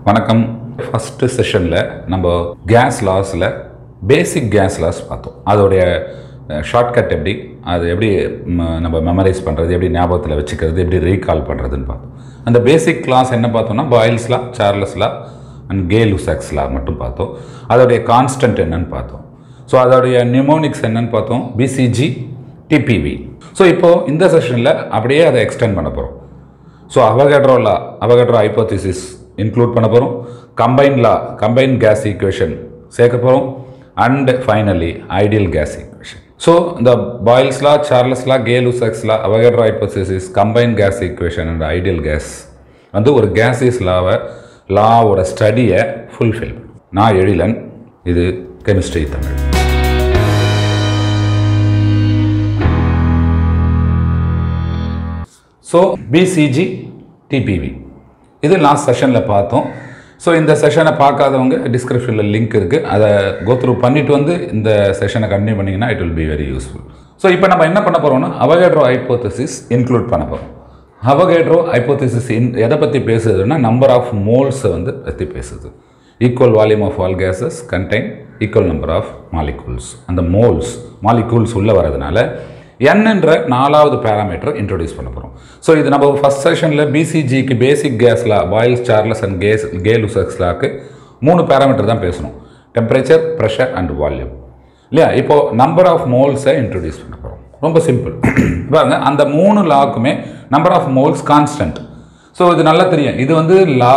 வணக்கம் ஃபஸ்ட்டு செஷனில் நம்ம கேஸ் லாஸில் பேசிக் கேஸ் லாஸ் பார்த்தோம் அதோடைய ஷார்ட்கட் எப்படி அது எப்படி ம- நம்ம மெமரைஸ் பண்ணுறது எப்படி ஞாபகத்தில் வச்சுக்கிறது எப்படி ரீகால் பண்ணுறதுன்னு பார்த்தோம் அந்த பேசிக் கிளாஸ் என்ன பார்த்தோம்னா Boyle's law Charles law and Gay Lussac's law மட்டும் பார்த்தோம் அதோடைய கான்ஸ்டன்ட் என்னன்னு பார்த்தோம் ஸோ அதோடைய நிமோனிக்ஸ் என்னன்னு பார்த்தோம் பிசிஜி டிபிவி ஸோ இப்போது இந்த செஷனில் அப்படியே அதை எக்ஸ்டெண்ட் பண்ண போகிறோம் so Avogadro law Avogadro hypothesis include பண்ண போகிறோம் combine law combine gas equation சேர்க்க போகிறோம் and finally ideal gas equation so இந்த Boyle's law Charles law Gay Lussac's law Avogadro hypothesis combine gas equation and ideal gas வந்து ஒரு கேஸிஸ் லாவை லாவோட ஸ்டடியை fulfil நான் எழிலன் இது chemistry Tamil so PCG DPV இது last செஷனில் பார்த்தோம் ஸோ இந்த செஷனை பார்க்காதவங்க டிஸ்கிரிப்ஷனில் லிங்க் இருக்குது அதை கோத்ரூ பண்ணிட்டு வந்து இந்த செஷனை கண்டினியூ பண்ணிங்கன்னா it will be very useful so இப்போ நம்ம என்ன பண்ண போகிறோம்னா அவகேட்ரோ ஹைப்போதிசிஸ் இன்க்ளூட் பண்ண போகிறோம் அவகேட்ரோ ஹைப்போதிசிஸ் இன் எதை பற்றி பேசுதுன்னா நம்பர் ஆஃப் மோல்ஸை வந்து பற்றி பேசுது equal volume of all gases contain equal number of molecules அந்த மோல்ஸ் மாலிகூல்ஸ் உள்ளே வரதுனால n என்ற நாலாவது பேராமீட்டர் இன்ட்ரோடியூஸ் பண்ண போகிறோம் ஸோ இது நம்ம ஃபஸ்ட் செஷனில் பிசிஜிக்கு பேசிக் கேஸ்லா Boyle's Charles and gas Gay லுசக்ஸ்லாக்கு மூணு பேராமீட்டர் தான் பேசணும் டெம்பரேச்சர் ப்ரெஷர் அண்ட் வால்யூம் இல்லையா இப்போது நம்பர் ஆஃப் மோல்ஸை இன்ட்ரோடியூஸ் பண்ண போகிறோம் ரொம்ப சிம்பிள் பாருங்க அந்த மூணு லாக்குமே number of moles constant so இது நல்லா தெரியும் இது வந்து லா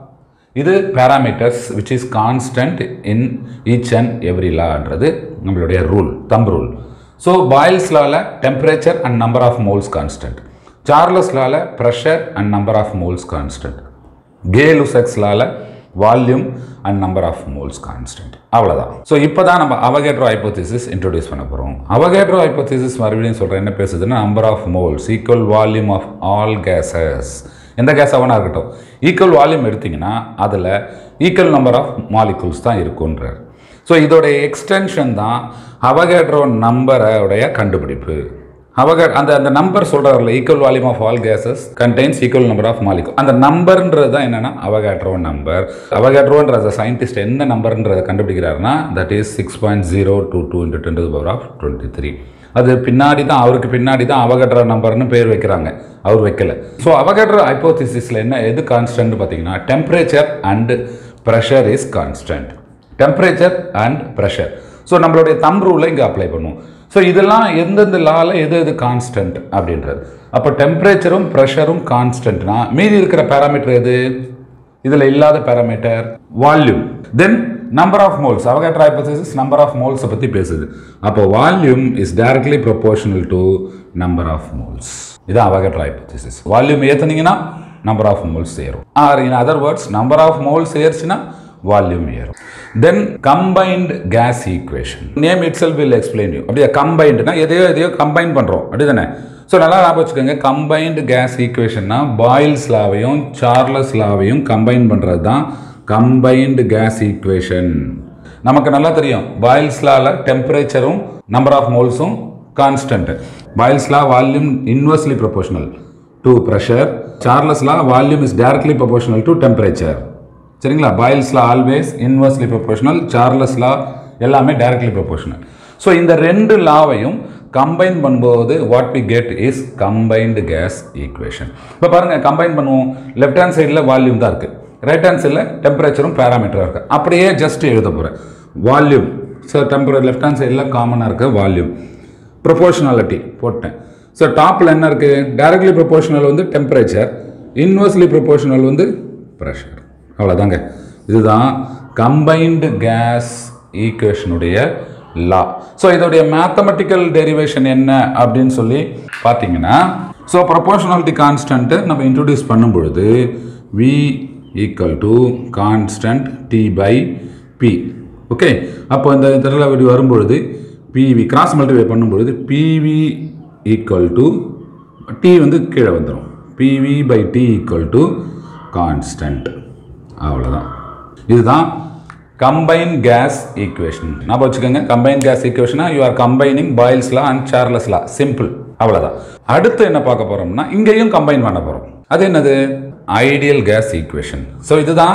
இது parameters which is constant in each and every லான்றது நம்மளுடைய rule thumb rule so Boyle's லால temperature and number of moles constant Charles லால pressure and number of moles constant Gay Lussac's லால volume and number of moles constant அவ்வளோதான் so இப்போ தான் நம்ம Avogadro hypothesis introduce பண்ண போகிறோம் அவகேட்ரோ ஹைப்போதிசிஸ் மறுபடியும் சொல்கிறேன் என்ன பேசுதுன்னா number of moles equal volume of all gases எந்த கேஸ் ஆகனா இருக்கட்டும் ஈக்குவல் வால்யூம் எடுத்தீங்கன்னா அதில் ஈக்குவல் நம்பர் ஆஃப் மாலிகூல்ஸ் தான் இருக்குன்றார் ஸோ இதோடைய எக்ஸ்டென்ஷன் தான் அவகேட்ரோ நம்பரோடைய கண்டுபிடிப்பு அவக அந்த அந்த நம்பர் சொல்கிறார்ல equal volume of all gases contains equal number of molecule அந்த நம்பர்ன்றது தான் என்னன்னா அவகேட்ரோ நம்பர் அவகேட்ரோன்ற அந்த சயின்டிஸ்ட் என்ன நம்பர்ன்றதை கண்டுபிடிக்கிறாருன்னா that is six point zero two two into ten power of twenty three அது பின்னாடி தான் அவருக்கு பின்னாடி தான் அவகேட்ரோ நம்பர்னு பேர் வைக்கிறாங்க அவர் வைக்கல ஸோ அவகேட்ரோ ஹைப்போதிசிஸில் என்ன எது கான்ஸ்டன்ட் பார்த்தீங்கன்னா temperature and pressure is constant temperature and pressure so நம்மளுடைய தம் ரூலை இங்கே அப்ளை பண்ணுவோம் ஸோ இதெல்லாம் எந்தெந்த லால எது எது கான்ஸ்டன்ட் அப்படின்றது அப்போ டெம்பரேச்சரும் ப்ரெஷரும் கான்ஸ்டன்ட்னா மீதி இருக்கிற பேராமீட்டர் எது இதில் இல்லாத parameter volume then number of moles Avogadro hypothesis number of மோல்ஸை பற்றி பேசுது அப்போ volume is directly proportional to number of moles இதான் அவகேட்ரோ ஹைப்போதிசிஸ் வால்யூம் ஏற்றுனீங்கன்னா நம்பர் ஆஃப் மோல்ஸ் ஏறும் or in other words number of moles ஏறுச்சுன்னா volume ஏறும் then combined gas equation name itself will explain you அப்படியே கம்பைன்ட்னா எதையோ எதையோ combine பண்ணுறோம் அப்படி தானே ஸோ நல்லா ஞாபகம் வச்சுக்கோங்க கம்பைன்டு கேஸ் ஈக்குவேஷன்னா பாயில்ஸ் லாவையும் சார்லஸ் லாவையும் கம்பைன் பண்ணுறது தான் கம்பைன்டு கேஸ் ஈக்குவேஷன் நமக்கு நல்லா தெரியும் பாயில்ஸ் லால டெம்பரேச்சரும் நம்பர் ஆஃப் மோல்ஸும் constant Boyle's law volume inversely proportional to pressure Charles law volume is directly proportional to temperature சரிங்களா பாயில்ஸ்ல always inversely proportional Charles law எல்லாமே டைரக்ட்லி ப்ரொபோஷனல் ஸோ இந்த ரெண்டு லாவையும் கம்பைன் பண்ணும்போது what we get is combined gas equation இப்போ பாருங்க combine பண்ணுவோம் லெஃப்ட் ஹேண்ட் சைடில் வால்யூம் தான் இருக்குது ரைட் ஹேண்ட் சைடில் டெம்பரேச்சரும் பேராமீட்டராக இருக்குது அப்படியே ஜஸ்ட் எழுத போகிறேன் வால்யூம் ஸோ டெம்பரே லெஃப்ட் ஹேண்ட் சைடில் காமனாக இருக்க வால்யூம் ப்ரொபோஷனாலிட்டி போட்டேன் ஸோ டாப்பில் என்ன இருக்குது டைரக்ட்லி ப்ரொபோஷனல் வந்து டெம்பரேச்சர் இன்வெர்ஸ்லி ப்ரொபோஷனல் வந்து ப்ரெஷர் அவ்வளோதாங்க இதுதான் கம்பைன்டு கேஸ் ஈக்குவேஷனுடைய லா ஸோ இதோடைய மேத்தமெட்டிக்கல் டெரிவேஷன் என்ன அப்படின்னு சொல்லி பார்த்தீங்கன்னா ஸோ ப்ரொபோஷனாலிட்டி கான்ஸ்டன்ட்டு நம்ம இன்ட்ரடியூஸ் பண்ணும் பொழுது V equal to constant T by P okay அப்போ இந்த இதில் இப்படி வரும்பொழுது பிவி கிராஸ் மல்டிஃபை பண்ணும்பொழுது பிவி ஈக்குவல் டு டி வந்து கீழே வந்துடும் PV by T equal to constant அவ்வளோதான் இதுதான் கம்பைன் கேஸ் ஈக்குவேஷன் ஞாபகம் வச்சுக்கோங்க கம்பைன் கேஸ் ஈக்குவேஷனா you are combining Boyle's law and Charles law simple அவ்வளோதான் அடுத்து என்ன பார்க்க போறோம்னா இங்கேயும் கம்பைன் பண்ண போறோம் அது என்னது ஐடியல் கேஸ் ஈக்குவேஷன் ஸோ இதுதான்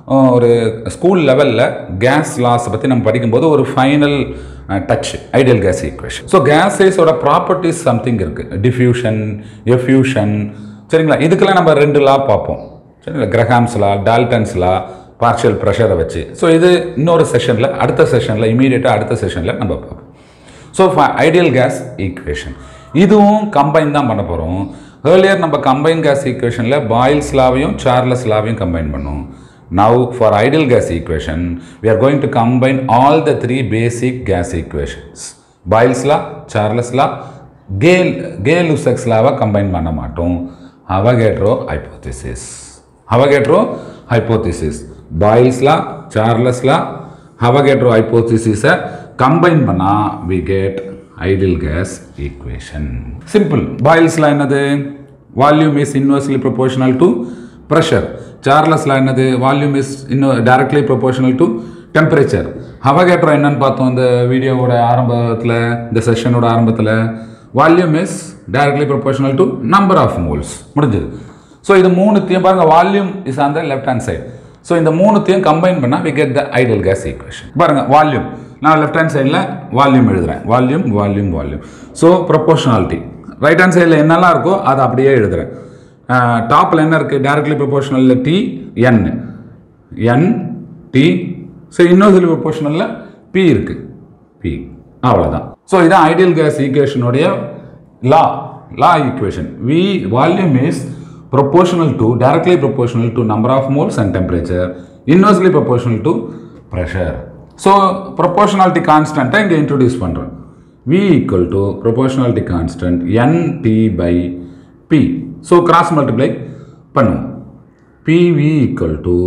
ஒரு ஸ்கூல் லெவலில் கேஸ் லாஸை பற்றி நம்ம படிக்கும்போது ஒரு final touch ideal gas equation so கேஸஸோட ப்ராப்பர்ட்டிஸ் சம்திங் இருக்குது டிஃப்யூஷன் எஃப்யூஷன் சரிங்களா இதுக்கெல்லாம் நம்ம ரெண்டு லா பார்ப்போம் சரிங்களா Graham's law Dalton's law partial ப்ரெஷரை வச்சு ஸோ இது இன்னொரு செஷனில் அடுத்த செஷனில் இமீடியட்டாக அடுத்த செஷனில் நம்ம பார்ப்போம் ஸோ ஐடியல் கேஸ் ஈக்குவேஷன் இதுவும் கம்பைன் தான் பண்ண போகிறோம் ஏர்லியர் நம்ம கம்பைன் கேஸ் ஈக்குவேஷனில் பாயில்ஸ் லாவையும் சார்லஸ் லாவையும் கம்பைன் பண்ணோம் now for ideal gas equation we are going to combine all the three basic gas equations Boyle's law Charles law Gay Gay Lussac's லாவை கம்பைன் பண்ண மாட்டோம் Avogadro hypothesis Avogadro hypothesis Boyle's law Charles law Avogadro ஹைப்போதிசிஸை combine பண்ணால் we get ideal gas equation simple பாயில்ஸ்லாம் என்னது volume is inversely proportional to pressure சார்லஸ்லாம் என்னது volume is இன்னும் directly proportional to temperature Avogadro என்னன்னு பார்த்தோம் இந்த வீடியோவோட ஆரம்பத்தில் இந்த செஷனோட ஆரம்பத்தில் volume is directly proportional to number of moles முடிஞ்சது ஸோ இது மூணுத்தையும் பாருங்கள் volume is on the left hand side so இந்த மூணுத்தையும் கம்பைன் பண்ணால் we get the ideal gas equation பாருங்கள் வால்யூம் நான் லெஃப்ட் ஹேண்ட் சைடில் வால்யூம் எழுதுறேன் volume volume volume so proportionality right hand சைடில் என்னெல்லாம் இருக்கோ அதை அப்படியே எழுதுறேன் டாப்பில் என்ன இருக்குது டைரக்ட்லி ப்ரொபோஷனலில் T N N T so இன்னொரு ப்ரொபோஷனலில் பி இருக்குது பி அவ்வளோதான் ஸோ இதான் ஐடியல் கேஸ் ஈக்குவேஷனுடைய law law equation V volume is proportional to directly proportional to number of moles and temperature inversely proportional to pressure so proportionality constant இங்கே introduce பண்ணுறோம் v equal to proportionality constant nt by p so cross multiply பண்ணுவோம் pv equal to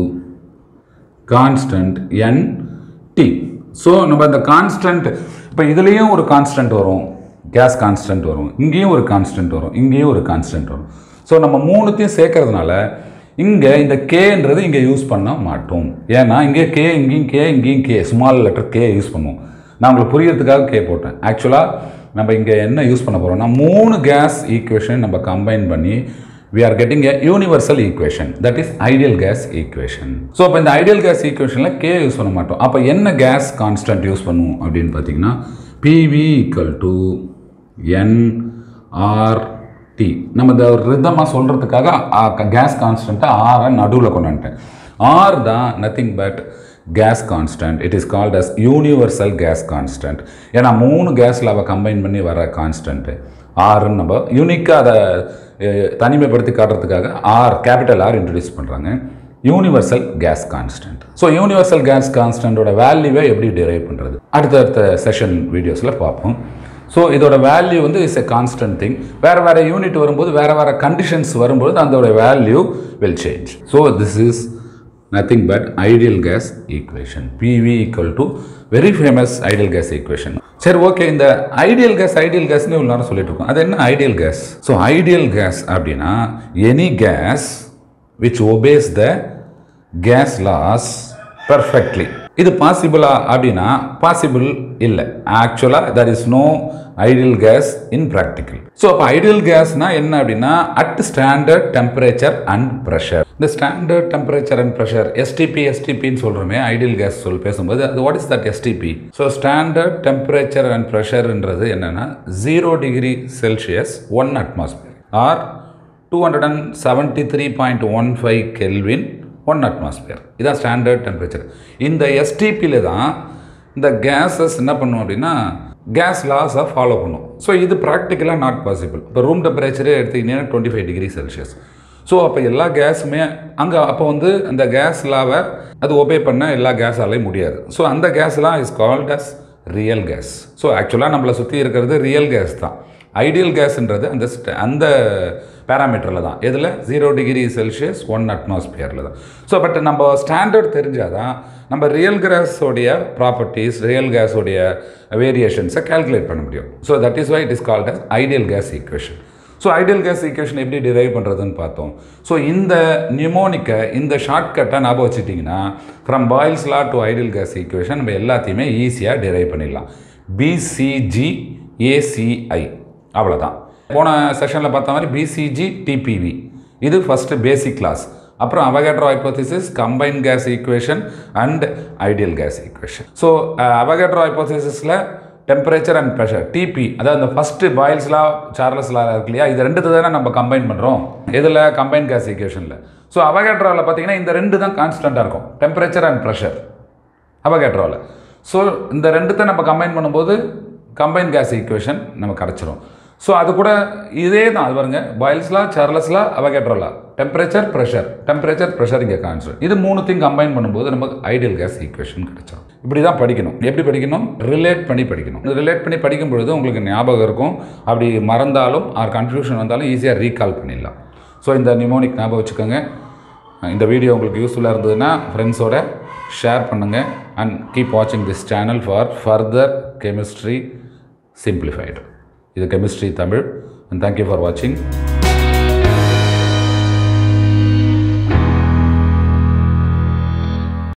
constant nt so நம்ம இந்த constant இப்போ இதுலேயும் ஒரு constant வரும் case constant வரும் இங்கேயும் ஒரு கான்ஸ்டன்ட் வரும் இங்கேயும் ஒரு கான்ஸ்டன்ட் வரும் ஸோ நம்ம மூணுத்தையும் சேர்க்கறதுனால இங்கே இந்த கேன்றது இங்கே யூஸ் பண்ண மாட்டோம் ஏன்னா இங்கே கே இங்கேயும் கே இங்கேயும் K small letter K use பண்ணுவோம் நான் உங்களுக்கு புரியறதுக்காக கே போட்டேன் ஆக்சுவலாக நம்ம இங்கே என்ன யூஸ் பண்ண போகிறோம்னா மூணு கேஸ் ஈக்குவேஷன் நம்ம கம்பைன் பண்ணி we are getting a universal equation that is ideal gas equation so அப்போ இந்த ஐடியல் கேஸ் ஈக்குவேஷனில் கே யூஸ் பண்ண மாட்டோம் அப்போ என்ன கேஸ் கான்ஸ்டன்ட் யூஸ் பண்ணுவோம் அப்படின்னு பார்த்தீங்கன்னா PV equal to N R T நம்ம இந்த ரிதமாக சொல்கிறதுக்காக கேஸ் கான்ஸ்டண்ட்டை ஆரை நடுவில் கொண்டு வந்துட்டேன் ஆர் தான் nothing but gas constant it is called as universal gas constant ஏன்னா மூணு கேஸில் அவள் கம்பைன் பண்ணி வர கான்ஸ்டன்ட்டு ஆர்ன்னு நம்ம யூனிக்காக அதை அஹ், தனிமைப்படுத்தி காட்டுறதுக்காக ஆர் கேபிட்டல் ஆர் இன்ட்ரடியூஸ் பண்ணுறாங்க universal gas constant so universal gas கான்ஸ்டன்ட்டோட வேல்யூவை எப்படி டிரைவ் பண்ணுறது அடுத்தடுத்த செஷன் வீடியோஸில் பார்ப்போம் ஸோ இதோட வேல்யூ வந்து இஸ் எ கான்ஸ்டன்ட் திங் வேறு வேறு யூனிட் வரும்போது வேறு வேறு கண்டிஷன்ஸ் வரும்போது அதோட value will change so this is nothing but ideal gas equation PV equal to very famous ideal gas equation சரி ஓகே இந்த ஐடியல் கேஸ் ஐடியல் கேஸ்னு இவ்வளோ நேரம் சொல்லிட்டு இருக்கோம் அது என்ன ideal gas so ideal gas அப்படின்னா any gas which obeys the gas laws perfectly இது பாசிபிளா அப்படின்னா பாசிபிள் இல்லை ஆக்சுவலாக there is no ideal gas in practical so அப்போ ஐடியல் கேஸ்னா என்ன அப்படின்னா at standard temperature and pressure இந்த standard temperature and pressure STP எஸ்டிபின்னு சொல்கிறோமே ஐடியல் கேஸ் சொல் பேசும்போது அது what is that SDP so standard temperature and ப்ரெஷர்ன்றது என்னென்னா zero degree Celsius one atmosphere or two hundred and seventy three point one five kelvin one atmosphere இதான் standard temperature இந்த எஸ்டிபியில் தான் இந்த கேஸஸ் என்ன பண்ணும் அப்படின்னா கேஸ் லாஸை ஃபாலோ பண்ணும் ஸோ இது ப்ராக்டிக்கலாக நாட் பாசிபிள் இப்போ ரூம் டெம்பரேச்சரே எடுத்தீங்கன்னா twenty five degree Celsius so அப்போ எல்லா கேஸுமே அங்கே அப்போ வந்து அந்த கேஸ் லாவை அது ஒபே பண்ண எல்லா கேஸாலையும் முடியாது ஸோ அந்த கேஸ்லாம் is called as real gas so ஆக்சுவலாக நம்மளை சுற்றி இருக்கிறது ரியல் கேஸ் தான் ஐடியல் கேஸ்ன்றது அந்த st- அந்த பேராமீட்டரில் தான் எதில் ஜீரோ டிகிரி செல்சியஸ் ஒன் அட்மாஸ்பியரில் தான் ஸோ பட் நம்ம ஸ்டாண்டர்ட் தெரிஞ்சால் தான் நம்ம ரியல் கேஸோடைய ப்ராப்பர்ட்டிஸ் ரியல் கேஸோடைய வேரியேஷன்ஸை கால்குலேட் பண்ண முடியும் so that is why it is called as ideal gas equation so ideal gas equation எப்படி டிரைவ் பண்ணுறதுன்னு பார்த்தோம் ஸோ இந்த நியூமோனிக்கை இந்த ஷார்ட்கட்டை ஞாபகம் வச்சுட்டிங்கன்னா from Boyle's law to ideal gas equation நம்ம எல்லாத்தையுமே ஈஸியாக டிரைவ் பண்ணிடலாம் பிசிஜி ஏசிஐ அவ்வளோதான் போன செஷனில் பார்த்த மாதிரி பிசிஜி டிபிவி இது ஃபஸ்ட்டு பேசிக் கிளாஸ் அப்புறம் Avogadro hypothesis combine gas equation and ideal gas equation so Avogadro ஹைப்போதிசிஸில் டெம்பரேச்சர் அண்ட் ப்ரெஷர் டிபி அதாவது அந்த ஃபஸ்ட்டு பாயில்ஸ்லா சார்லஸ்லா இருக்கு இல்லையா இது ரெண்டு தானே நம்ம கம்பைன் பண்ணுறோம் இதில் கம்பைன் கேஸ் ஈக்குவேஷனில் ஸோ அவகேட்ரோவில் பார்த்தீங்கன்னா இந்த ரெண்டு தான் கான்ஸ்டண்ட்டாக இருக்கும் டெம்பரேச்சர் அண்ட் ப்ரெஷர் அவகேட்ரோவில் ஸோ இந்த ரெண்டுத்தை நம்ம கம்பைன் பண்ணும்போது கம்பைன் கேஸ் ஈக்குவேஷன் நம்ம கிடச்சிரும் ஸோ அது கூட இதே தான் அது பாருங்க Boyle's law Charles law Avogadro law temperature pressure temperature pressure இங்கே கான்ஸ்டன்ட் இது மூணுத்தையும் கம்பைன் பண்ணும்போது நமக்கு ஐடியல் கேஸ் ஈக்குவேஷன் கிடைச்சிடும் இப்படி தான் படிக்கணும் எப்படி படிக்கணும் ரிலேட் பண்ணி படிக்கணும் ரிலேட் பண்ணி படிக்கும் பொழுது உங்களுக்கு ஞாபகம் இருக்கும் அப்படி மறந்தாலும் ஆர் கன்ஃபியூஷன் வந்தாலும் ஈஸியாக ரீகால் பண்ணிடலாம் ஸோ இந்த நிமோனிக் ஞாபகம் வச்சுக்கோங்க இந்த வீடியோ உங்களுக்கு யூஸ்ஃபுல்லாக இருந்ததுன்னா ஃப்ரெண்ட்ஸோட ஷேர் பண்ணுங்கள் அண்ட் கீப் வாட்சிங் this channel for further chemistry simplified இது chemistry Tamil and thank you for வாட்சிங்